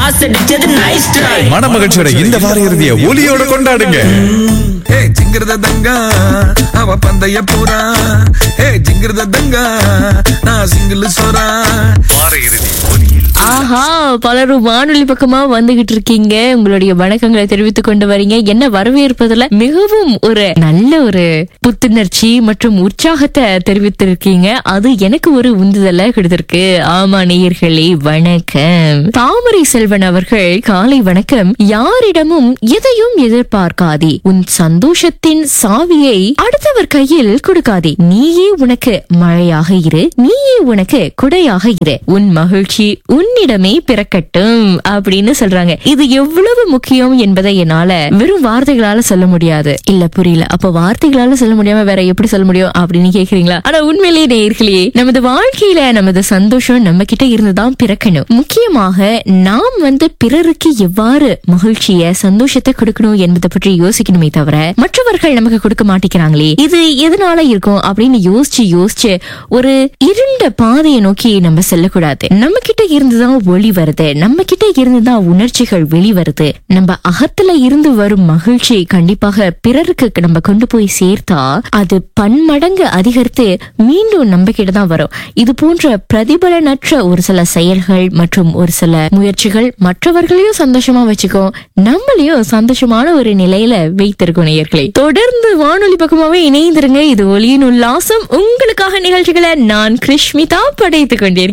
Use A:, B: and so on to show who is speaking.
A: pass அடிச்சது nice try
B: மனமகிழ்ச்சியோட இந்த வார இறுதிய ஒலியோட கொண்டாடுங்க
C: ஹே ஜிங்கிரத தங்கா அவ பந்தய போறா ஹே ஜிங்கிரத தங்கா நான் சிங்கிள் சோறா வார இறுதி ஒலியில்
D: ஆஹா பலரும் வானொலி பக்கமா வந்துகிட்டு இருக்கீங்க உங்களுடைய வணக்கங்களை தெரிவித்துக் கொண்டு வரீங்க என்ன வரவேற்பதுல மிகவும் ஒரு நல்ல ஒரு புத்துணர்ச்சி மற்றும் உற்சாகத்தை தெரிவித்திருக்கீங்க அது எனக்கு ஒரு உந்துதலை கொடுத்திருக்கு ஆமா நேயர்களே வணக்கம் தாமரை செல்வன் அவர்கள் காலை வணக்கம் யாரிடமும் எதையும் எதிர்பார்க்காதே உன் சந்தோஷத்தின் சாவியை அடுத்தவர் கையில் கொடுக்காதே நீயே உனக்கு மழையாக இரு நீயே உனக்கு குடையாக இரு உன் மகிழ்ச்சி உன்னிடமே பிறக்கட்டும் அப்படின்னு சொல்றாங்க இது எவ்வளவு முக்கியம் என்பதை என்னால வெறும் வார்த்தைகளால சொல்ல முடியாது இல்ல புரியல அப்ப வார்த்தைகளால சொல்ல முடியாம வேற எப்படி சொல்ல முடியும் அப்படின்னு கேக்குறீங்களா ஆனா உண்மையிலேயே நேர்களே நமது வாழ்க்கையில நமது சந்தோஷம் நம்ம கிட்ட இருந்துதான் பிறக்கணும் முக்கியமாக நாம் வந்து பிறருக்கு எவ்வாறு மகிழ்ச்சிய சந்தோஷத்தை கொடுக்கணும் என்பதை பற்றி யோசிக்கணுமே தவிர மற்றவர்கள் நமக்கு கொடுக்க மாட்டேங்கிறாங்களே இது எதனால இருக்கும் அப்படின்னு யோசிச்சு யோசிச்சு ஒரு இருண்ட பாதையை நோக்கி நம்ம செல்லக்கூடாது நம்ம கிட்ட இருந்துதான் ஒளி வருது நம்ம கிட்ட இருந்துதான் உணர்ச்சிகள் வெளிவருது நம்ம அகத்துல இருந்து வரும் மகிழ்ச்சி கண்டிப்பாக பிறருக்கு நம்ம கொண்டு போய் சேர்த்தா அது பன்மடங்கு அதிகரித்து மீண்டும் நம்ம கிட்ட தான் வரும் இது போன்ற பிரதிபலனற்ற ஒரு சில செயல்கள் மற்றும் ஒரு சில முயற்சிகள் மற்றவர்களையும் சந்தோஷமா வச்சுக்கோ நம்மளையும் சந்தோஷமான ஒரு நிலையில வைத்திருக்கும் நேயர்களை தொடர்ந்து வானொலி பக்கமாவே இணைந்திருங்க இது ஒளியின் உல்லாசம் உங்களுக்காக நிகழ்ச்சிகளை நான் கிருஷ்மிதா படைத்துக் கொண்டிருக்கிறேன்